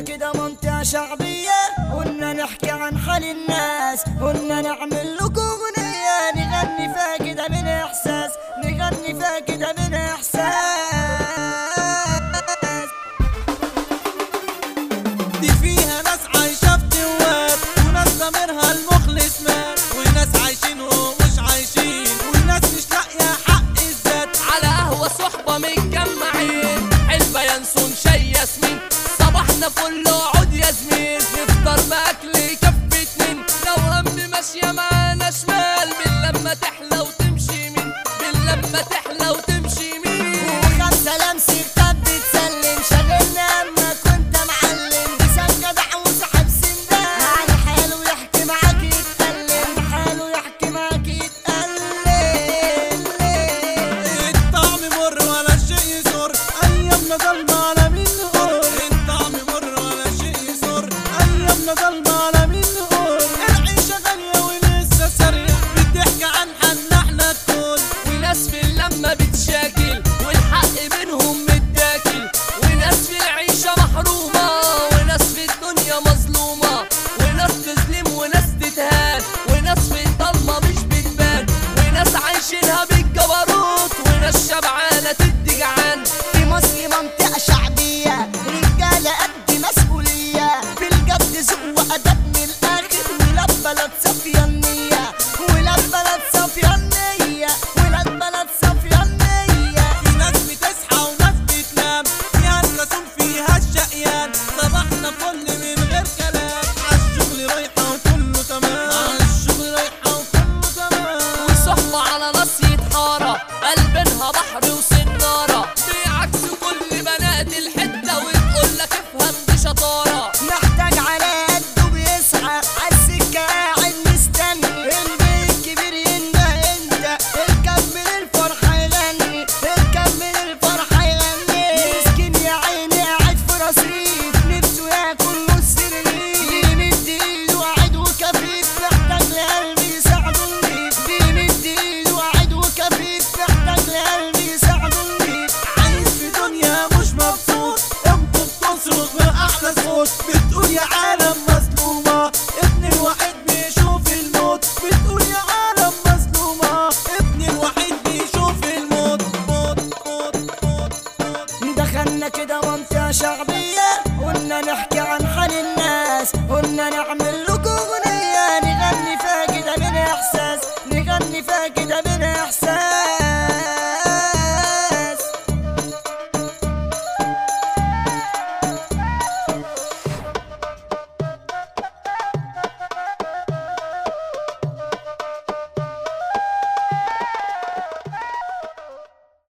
كده منطقة شعبية قلنا نحكي عن حال الناس قلنا نعمل لكم أغنية نغني فيها كده من إحساس نغني فيها كده من إحساس دي فيها ناس عايشة في توات وناس ضميرها المخلص مات وناس عايشين ومش عايشين وناس مش لاقية حق الذات على قهوة صحبة متجمعين علبة ينسون شاي ياسمين صباحنا فل عود يا زميل نفطر بأكل يكفي اتنين لو هم ماشية معانا شمال من لما تحلى وتمشي يمين من لما تحلى وتمشي يمين وخمسة لمسة كتاب بتسلم شغلنا اما كنت معلم بسان جدع وصاحب سندان على حاله يحكي معاك يتكلم حاله يحكي معاك يتكلم الطعم مر ولا شيء يسر ايامنا ضلمة على مين نقول الطعم مر ولا شيء يسر ايامنا ضلمة على مين نقول العيشة غالية ولسه سريع بتحكي عن حالنا احنا الكل وناس في اللمة بتشاكل والحق منهم متاكل وناس في العيشة محرومة وناس في الدنيا مظلومة وناس تظلم وناس تتهان وناس في الضلمة مش بتبان وناس عايشينها بالجبروت وناس شبعانة تدي جعان في مصر منطقة شعبية رجالة قد مسؤولية في الجد ذوق وأدب من الآخر ولاد بلد صافية النية ولاد بلد صافية النية ولاد بلد صافية النية في ناس بتصحى وناس بتنام فيها الرسول فيها الشقيان صباحنا فل من غير كلام عالشغل رايحة وكله تمام عالشغل رايحة وكله تمام وصحبة على ناس يتحارى قلبينها بحر وسنارة بعكس كل بنات الحتة وتقول لك افهم دي شطارة محتاج على قده بيسعى عالسكة قاعد مستني البيت كبير ينده انت اركب من الفرحة يغني اركب من الفرحة يغني مسكين يا عيني قاعد في رصيف نفسه ياكل نص رغيف بيمد ايده قاعد وكفيف محتاج لقلبي يساعده نضيف بيمد ايده قاعد وكفيف محتاج لقلبي يساعده نضيف عايش في دنيا مش مبسوط انت بتصرخ بأحلى صوت بتقول يا عالم مظلومة ابن الوحيد بيشوف الموت بتقول يا عالم مظلومة ابن الوحيد بيشوف الموت موت موت موت موت دخلنا كده منطقة شعبية قلنا نحكي عن حال الناس قلنا نعمل